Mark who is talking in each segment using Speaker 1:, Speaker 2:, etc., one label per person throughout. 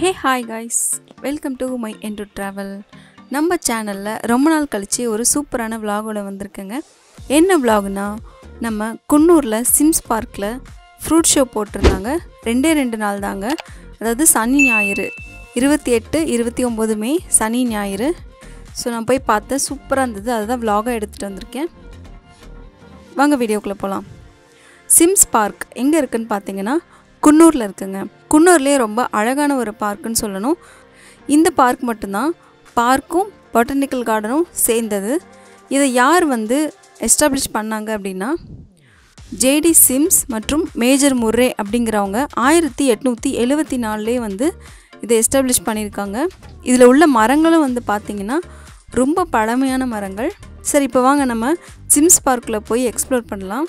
Speaker 1: hey hi guys welcome to my என் to travel நம்ம சேனலில் ரொம்ப நாள் கழித்து ஒரு சூப்பரான விலாகோட வந்திருக்கேங்க என்ன விலாகுனா நம்ம குன்னூரில் சிம்ஸ் பார்க்கில் ஃப்ரூட் ஷோ போட்டிருந்தாங்க ரெண்டே ரெண்டு நாள் தாங்க அதாவது சனி ஞாயிறு இருபத்தி எட்டு இருபத்தி ஒம்பது மே சனி ஞாயிறு ஸோ நான் போய் பார்த்தேன் சூப்பராக இருந்தது அதுதான் விலாகாக எடுத்துகிட்டு வந்திருக்கேன் வாங்க வீடியோக்குள்ளே போகலாம் சிம்ஸ் பார்க் எங்கே இருக்குன்னு பார்த்தீங்கன்னா குன்னூரில் இருக்குங்க குன்னூர்லேயே ரொம்ப அழகான ஒரு பார்க்குன்னு சொல்லணும் இந்த பார்க் மட்டும்தான் பார்க்கும் பொட்டானிக்கல் கார்டனும் சேர்ந்தது இதை யார் வந்து எஸ்டாப்ளிஷ் பண்ணாங்க அப்படின்னா ஜேடி சிம்ஸ் மற்றும் மேஜர் முர்ரே அப்படிங்கிறவங்க ஆயிரத்தி எட்நூற்றி எழுவத்தி நாலுலேயே வந்து இதை எஸ்டாப்ளிஷ் பண்ணியிருக்காங்க இதில் உள்ள மரங்களும் வந்து பார்த்திங்கன்னா ரொம்ப பழமையான மரங்கள் சரி இப்போ வாங்க நம்ம சிம்ஸ் பார்க்கில் போய் எக்ஸ்ப்ளோர் பண்ணலாம்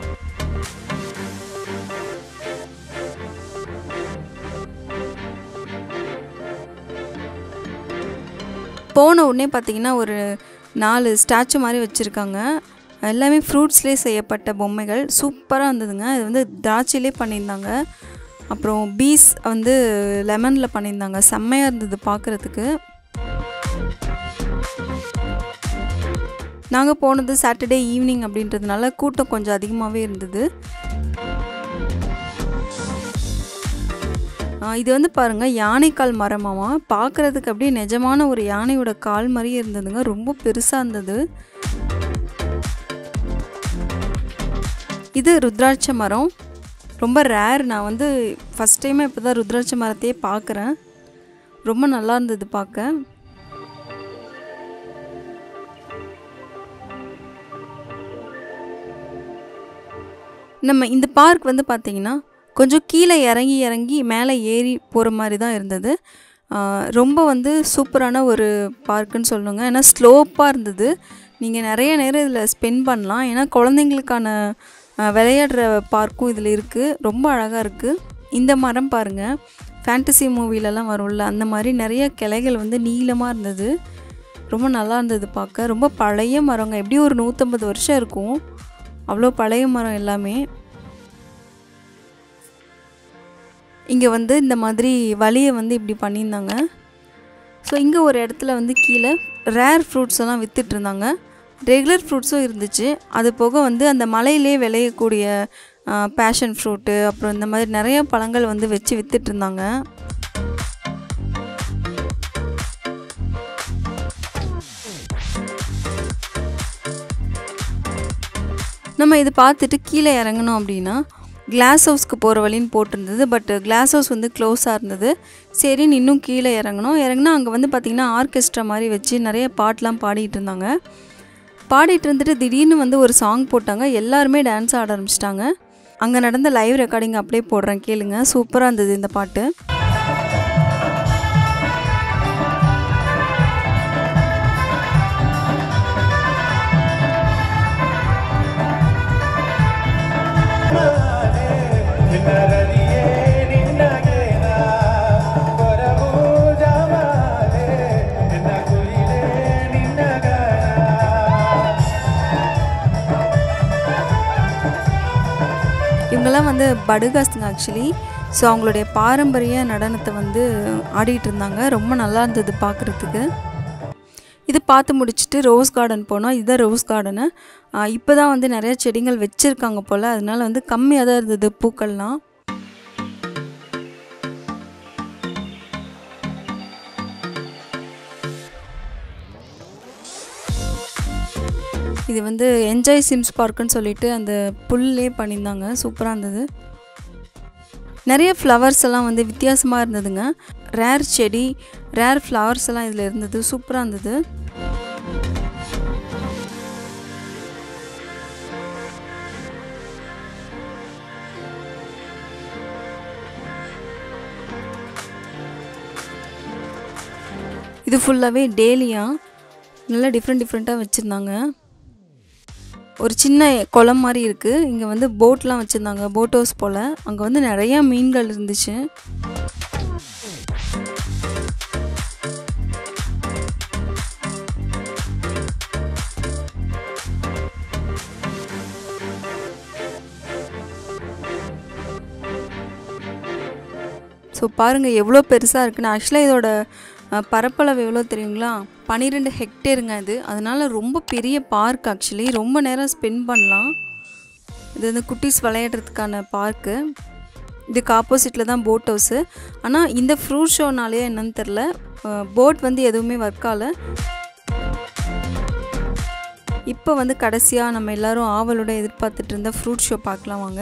Speaker 1: போன உடனே பார்த்தீங்கன்னா ஒரு நாலு ஸ்டாச்சு மாதிரி வச்சுருக்காங்க எல்லாமே ஃப்ரூட்ஸ்லேயே செய்யப்பட்ட பொம்மைகள் சூப்பராக இருந்ததுங்க இது வந்து திராட்சையிலே பண்ணியிருந்தாங்க அப்புறம் பீஸ் வந்து லெமனில் பண்ணியிருந்தாங்க செம்மையாக இருந்தது பார்க்குறதுக்கு நாங்கள் போனது சாட்டர்டே ஈவினிங் அப்படின்றதுனால கூட்டம் கொஞ்சம் அதிகமாகவே இருந்தது இது வந்து பாருங்கள் யானைக்கால் மரமாமா பார்க்குறதுக்கு அப்படியே நிஜமான ஒரு யானையோட கால் மாதிரியே இருந்ததுங்க ரொம்ப பெருசாக இருந்தது இது ருத்ராட்ச மரம் ரொம்ப ரேர் நான் வந்து ஃபஸ்ட் டைமே இப்போ தான் ருத்ராட்ச மரத்தையே பார்க்குறேன் ரொம்ப நல்லா இருந்தது பார்க்க நம்ம இந்த பார்க் வந்து பார்த்திங்கன்னா கொஞ்சம் கீழே இறங்கி இறங்கி மேலே ஏறி போகிற மாதிரி தான் இருந்தது ரொம்ப வந்து சூப்பரான ஒரு பார்க்குன்னு சொல்லணுங்க ஏன்னா ஸ்லோப்பாக இருந்தது நீங்கள் நிறைய நேரம் இதில் ஸ்பெண்ட் பண்ணலாம் ஏன்னா குழந்தைங்களுக்கான விளையாடுற பார்க்கும் இதில் இருக்குது ரொம்ப அழகாக இருக்குது இந்த மரம் பாருங்கள் ஃபேண்டசி மூவிலலாம் வரும்ல அந்த மாதிரி நிறைய கிளைகள் வந்து நீளமாக இருந்தது ரொம்ப நல்லா இருந்தது பார்க்க ரொம்ப பழைய மரங்க எப்படியும் ஒரு நூற்றம்பது வருஷம் இருக்கும் அவ்வளோ பழைய மரம் எல்லாமே இங்கே வந்து இந்த மாதிரி வழியை வந்து இப்படி பண்ணியிருந்தாங்க ஸோ இங்கே ஒரு இடத்துல வந்து கீழே ரேர் ஃப்ரூட்ஸ் எல்லாம் விற்றுட்ருந்தாங்க ரெகுலர் ஃப்ரூட்ஸும் இருந்துச்சு அது போக வந்து அந்த மலையிலே விளையக்கூடிய பேஷன் ஃப்ரூட்டு அப்புறம் இந்த மாதிரி நிறைய பழங்கள் வந்து வச்சு விற்றுட்ருந்தாங்க நம்ம இது பார்த்துட்டு கீழே இறங்கணும் அப்படின்னா கிளாஸ் ஹவுஸ்க்கு போகிற வழின்னு போட்டிருந்தது பட் கிளாஸ் ஹவுஸ் வந்து க்ளோஸாக இருந்தது சரின்னு இன்னும் கீழே இறங்கணும் இறங்கினா அங்கே வந்து பார்த்திங்கன்னா ஆர்கெஸ்ட்ரா மாதிரி வச்சு நிறைய பாட்டெலாம் பாடிட்டு இருந்தாங்க பாடிட்டு இருந்துட்டு திடீர்னு வந்து ஒரு சாங் போட்டாங்க எல்லாருமே டான்ஸ் ஆட ஆரம்பிச்சிட்டாங்க அங்கே நடந்த லைவ் ரெக்கார்டிங் அப்படியே போடுறேன் கேளுங்க சூப்பராக இருந்தது இந்த பாட்டு இவங்கெல்லாம் வந்து படுகாஸ்துங்க ஆக்சுவலி ஸோ அவங்களுடைய பாரம்பரிய நடனத்தை வந்து ஆடிட்டு இருந்தாங்க ரொம்ப நல்லா இருந்தது பார்க்குறதுக்கு இது பார்த்து முடிச்சுட்டு ரோஸ் கார்டன் போனோம் இதுதான் ரோஸ் கார்டனு இப்போ தான் வந்து நிறைய செடிகள் வச்சுருக்காங்க போல் அதனால வந்து கம்மியாக தான் இருந்தது பூக்கள்லாம் இது வந்து என்ஜாய் சிம்ஸ் பார்க்குன்னு சொல்லிட்டு அந்த புல்லே பண்ணியிருந்தாங்க சூப்பராக இருந்தது நிறைய ஃப்ளவர்ஸ் எல்லாம் வந்து வித்தியாசமாக இருந்ததுங்க ரேர் செடி ரேர் ஃப்ளவர்ஸ் எல்லாம் இதில் இருந்தது சூப்பராக இருந்தது இது ஃபுல்லாகவே டேலியாக நல்லா டிஃப்ரெண்ட் டிஃப்ரெண்ட்டாக வச்சுருந்தாங்க ஒரு சின்ன குளம் மாதிரி இருக்குது இங்கே வந்து போட்லாம் வச்சுருந்தாங்க போட் ஹவுஸ் போல் அங்கே வந்து நிறையா மீன்கள் இருந்துச்சு ஸோ பாருங்கள் எவ்வளோ பெருசாக இருக்குன்னு ஆக்சுவலாக இதோட அஹ், பரப்பளவு எவ்வளோ தெரியுங்களா பன்னிரெண்டு ஹெக்டேருங்க இது அதனால் ரொம்ப பெரிய பார்க் ஆக்சுவலி ரொம்ப நேரம் ஸ்பெண்ட் பண்ணலாம் இது வந்து குட்டீஸ் விளையாடுறதுக்கான பார்க்கு இதுக்கு ஆப்போசிட்டில் தான் போட் ஹவுஸு ஆனால் இந்த ஃப்ரூட் ஷோனாலேயே என்னன்னு தெரில போட் வந்து எதுவுமே ஒர்க் ஆகல இப்போ வந்து கடைசியாக நம்ம எல்லாரும் ஆவலோட எதிர்பார்த்துட்டு இருந்த ஃப்ரூட் ஷோ பார்க்கலாம் வாங்க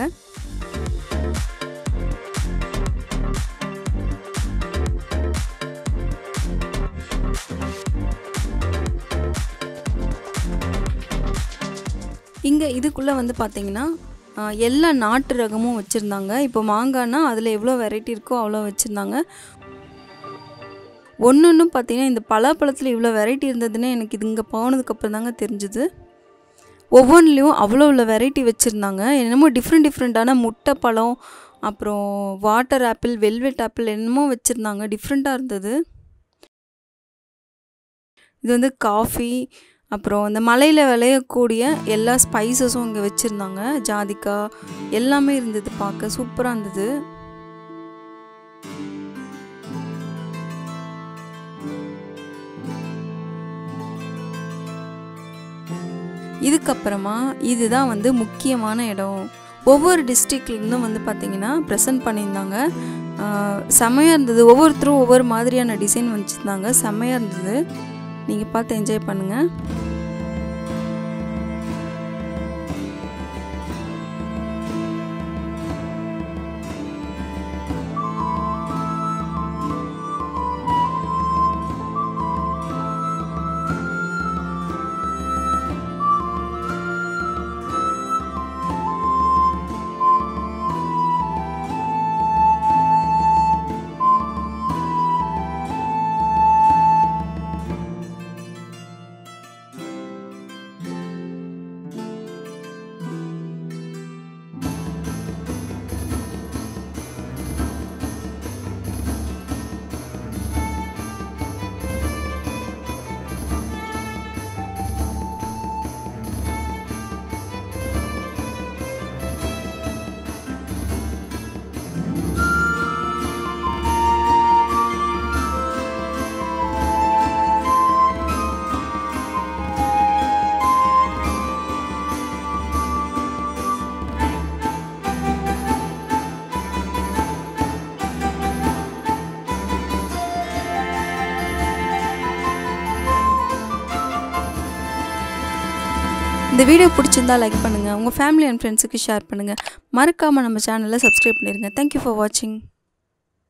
Speaker 1: இங்கே இதுக்குள்ளே வந்து பார்த்தீங்கன்னா ஆஹ், எல்லா நாட்டு ரகமும் வச்சுருந்தாங்க இப்போ மாங்காய்னா அதில் எவ்வளோ வெரைட்டி இருக்கோ அவ்வளோ வச்சுருந்தாங்க ஒன்று ஒன்றும் பார்த்தீங்கன்னா இந்த பலாப்பழத்தில் இவ்வளோ வெரைட்டி இருந்ததுன்னு எனக்கு இது இங்கே போனதுக்கப்புறம் தாங்க தெரிஞ்சுது ஒவ்வொன்றுலேயும் அவ்வளோ உள்ள வெரைட்டி வச்சுருந்தாங்க என்னமோ டிஃப்ரெண்ட் டிஃப்ரெண்ட்டான முட்டை பழம் அப்புறம் வாட்டர் ஆப்பிள் வெல்வெட் ஆப்பிள் என்னமோ வச்சுருந்தாங்க டிஃப்ரெண்ட்டாக இருந்தது இது வந்து காஃபி அப்புறம் இந்த மலையில் விளையக்கூடிய எல்லா ஸ்பைசஸும் இங்கே வச்சுருந்தாங்க ஜாதிக்காய் எல்லாமே இருந்தது பார்க்க சூப்பராக இருந்தது இதுக்கப்புறமா இதுதான் வந்து முக்கியமான இடம் ஒவ்வொரு டிஸ்ட்ரிக்ட்லேருந்தும் வந்து பார்த்திங்கன்னா ப்ரெசென்ட் பண்ணியிருந்தாங்க ஆஹ் செமையாக இருந்தது ஒவ்வொருத்தரும் ஒவ்வொரு மாதிரியான டிசைன் வச்சுருந்தாங்க செமையாக இருந்தது நீங்கள் பார்த்து என்ஜாய் பண்ணுங்கள் இந்த வீடியோ பிடிச்சிருந்தா லைக் பண்ணுங்கள் உங்கள் ஃபேமிலி அண்ட் ஃப்ரெண்ட்ஸுக்கு ஷேர் பண்ணுங்கள் மறக்காமல் நம்ம சேனலை சப்ஸ்கிரைப் பண்ணிடுங்க தேங்க்யூ ஃபார் வாட்சிங்